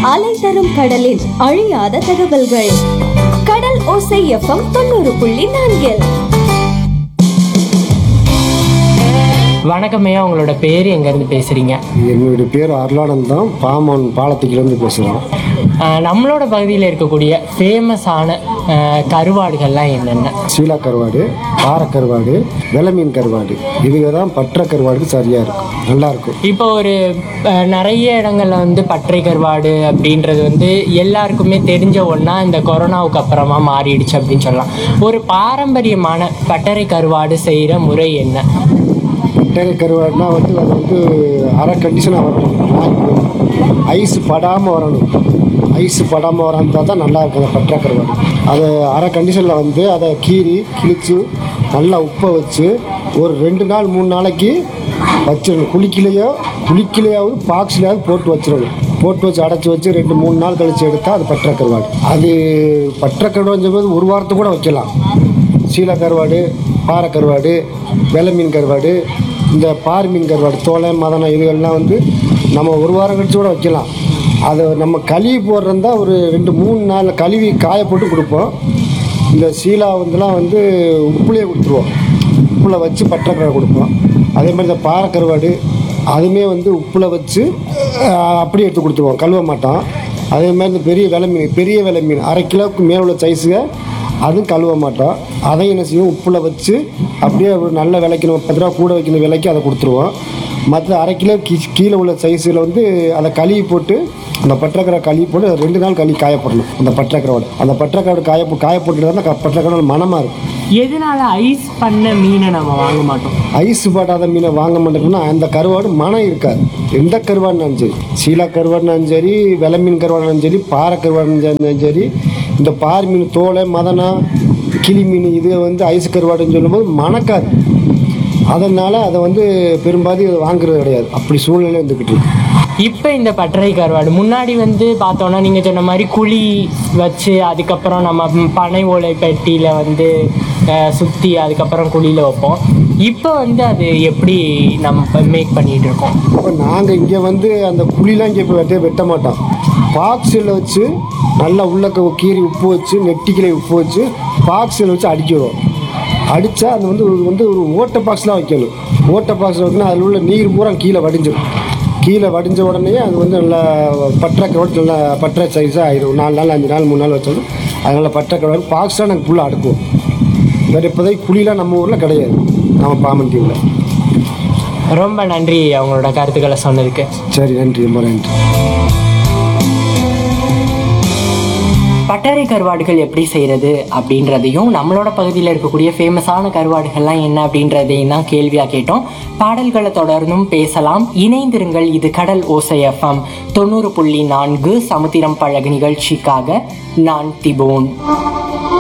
அலை தரும் கடலின் அழியாத தகவல்கள் கடல் ஓசை எஃப்எம் தொண்ணூறு புள்ளி நான்கில் வணக்கம் ஐயா உங்களோட பேர் எங்கேருந்து பேசுகிறீங்க என்னுடைய பேர் அருளானந்தம் பாமன் பாலத்துக்கிலேருந்து பேசுகிறோம் நம்மளோட பகுதியில் இருக்கக்கூடிய ஃபேமஸான கருவாடுகள்லாம் என்னென்ன சீலா கருவாடு பாறை கருவாடு வெலை மீன் கருவாடு இதுங்க தான் பற்ற கருவாடுக்கு சரியாக இருக்கும் நல்லா இருக்கும் இப்போ ஒரு அஹ், நிறைய இடங்கள்ல வந்து பற்றை கருவாடு அப்படின்றது வந்து எல்லாருக்குமே தெரிஞ்ச ஒன்றா இந்த கொரோனாவுக்கு அப்புறமா மாறிடுச்சு அப்படின்னு சொல்லலாம் ஒரு பாரம்பரியமான பட்டறை கருவாடு செய்கிற முறை என்ன பட்டறை கருவாடுனா வந்து அது வந்து அரை கண்டிஷனாக வரணும் ஐஸ் படாமல் வரணும் ஐஸ் படாமல் வராமல் தான் நல்லா இருக்கும் அந்த பற்ற கருவாடு அதை அரை கண்டிஷனில் வந்து அதை கீறி கிழிச்சு நல்லா உப்பை வச்சு ஒரு ரெண்டு நாள் மூணு நாளைக்கு வச்சிடணும் குளிக்கலையோ குளிக்கலையாவது பாக்ஸ்லையாவது போட்டு வச்சிடணும் போட்டு வச்சு அடைச்சி வச்சு ரெண்டு மூணு நாள் கழிச்சு எடுத்தால் அது பற்ற கருவாடு அது பற்ற கருவாடுன்னு போது ஒரு வாரத்தை கூட வைக்கலாம் சீலா கருவாடு பாறை கருவாடு வெலை மீன் கருவாடு இந்த பார் மீன் கருவாடு தோலை மதனம் இதுகள்லாம் வந்து நம்ம ஒரு வாரம் கழிச்சு கூட வைக்கலாம் அதை நம்ம கழுவி போடுறதா ஒரு ரெண்டு மூணு நாள் கழுவி காய போட்டு கொடுப்போம் இந்த சீலா வந்துலாம் வந்து உப்புலேயே கொடுத்துருவோம் உப்பில் வச்சு பட்டக்கரை கொடுப்போம் அதே மாதிரி இந்த பாறை கருவாடு அதுவுமே வந்து உப்பில் வச்சு ஆஹ், அப்படியே எடுத்து கொடுத்துருவோம் கழுவ மாட்டோம் அதே மாதிரி இந்த பெரிய விலை மீன் பெரிய விலை மீன் அரை கிலோவுக்கு மேலே உள்ள சைஸுக அதுவும் கழுவ மாட்டோம் அதையும் என்ன செய்வோம் உப்பில் வச்சு அப்படியே ஒரு நல்ல விலைக்கு நம்ம பத்து ரூபா கூட வைக்கிற விலைக்கு அதை கொடுத்துருவோம் மற்ற அரை கிலோ கீ கீழே உள்ள சைஸில் வந்து அதை கழுவி போட்டு அந்த பற்றக்கரை கழுவி போட்டு அது ரெண்டு நாள் கழுவி காய போடணும் அந்த பற்றக்கரோட அந்த பற்றக்கரோட காய போ- காய போட்டுட்டு தான் பற்றக்கரோட மனமாக இருக்கும் எதனால ஐஸ் பண்ண மீனை நம்ம வாங்க மாட்டோம் ஐஸ் பாட்டாத மீனை வாங்க மாட்டோம்னா அந்த கருவாடு மனம் இருக்காது எந்த கருவாடுனாலும் சரி சீலா கருவாடுனாலும் சரி வெலை மீன் கருவாடுனாலும் சரி பாறை கருவாடுனாலும் சரி இந்த பாறை மீன் தோலை மதனா கிளி மீன் இது வந்து ஐஸ் கருவாடுன்னு சொல்லும்போது மணக்காது அதனால் அதை வந்து பெரும்பாலும் இது வாங்குறது கிடையாது அப்படி சூழ்நிலை இருந்துக்கிட்டு இருக்கு இப்போ இந்த பட்டறை கருவாடு முன்னாடி வந்து பார்த்தோன்னா நீங்கள் சொன்ன மாதிரி குழி வச்சு அதுக்கப்புறம் நம்ம பனை ஓலை பெட்டியில் வந்து சுற்றி அதுக்கப்புறம் குழியில் வைப்போம் இப்போ வந்து அது எப்படி நம்ம மேக் பண்ணிகிட்டு இருக்கோம் இப்போ நாங்கள் இங்கே வந்து அந்த புளிலாம் இங்கே இப்போ வெட்ட வெட்ட மாட்டோம் பாக்ஸில் வச்சு நல்லா உள்ளக்க கீரி உப்பு வச்சு நெட்டிக்கிளை உப்பு வச்சு பாக்ஸில் வச்சு அடிக்கிறோம் அடித்தா அது வந்து ஒரு வந்து ஒரு ஓட்டை பாக்ஸ்லாம் வைக்கணும் ஓட்டை பாக்ஸில் வைக்கணும் அதில் உள்ள நீர் பூரா கீழே வடிஞ்சிடும் கீழே வடிஞ்ச உடனே அது வந்து நல்லா பட்டை கரோடு நல்லா பட்டை சைஸாக ஆயிடும் நாலு நாள் அஞ்சு நாள் மூணு நாள் வச்சாலும் அது நல்லா பட்டை கரோடு பாக்ஸாக நாங்கள் ஃபுல்லாக அடுக்குவோம் வேறு இப்போதைக்கு புளிலாம் நம்ம ஊரில் கிடையாது நம்ம பாமன் தீவில் ரொம்ப நன்றி அவங்களோட கருத்துக்களை சொன்னதுக்கு சரி நன்றி ரொம்ப நன்றி பட்டறை கருவாடுகள் எப்படி செய்கிறது அப்படின்றதையும் நம்மளோட பகுதியில் இருக்கக்கூடிய ஃபேமஸான கருவாடுகள்லாம் என்ன அப்படின்றதையும் தான் கேள்வியாக கேட்டோம் பாடல்களை தொடர்ந்தும் பேசலாம் இணைந்திருங்கள் இது கடல் ஓசை எஃப்எம் தொண்ணூறு புள்ளி நான்கு சமுத்திரம் பழகு நிகழ்ச்சிக்காக நான் திபோன்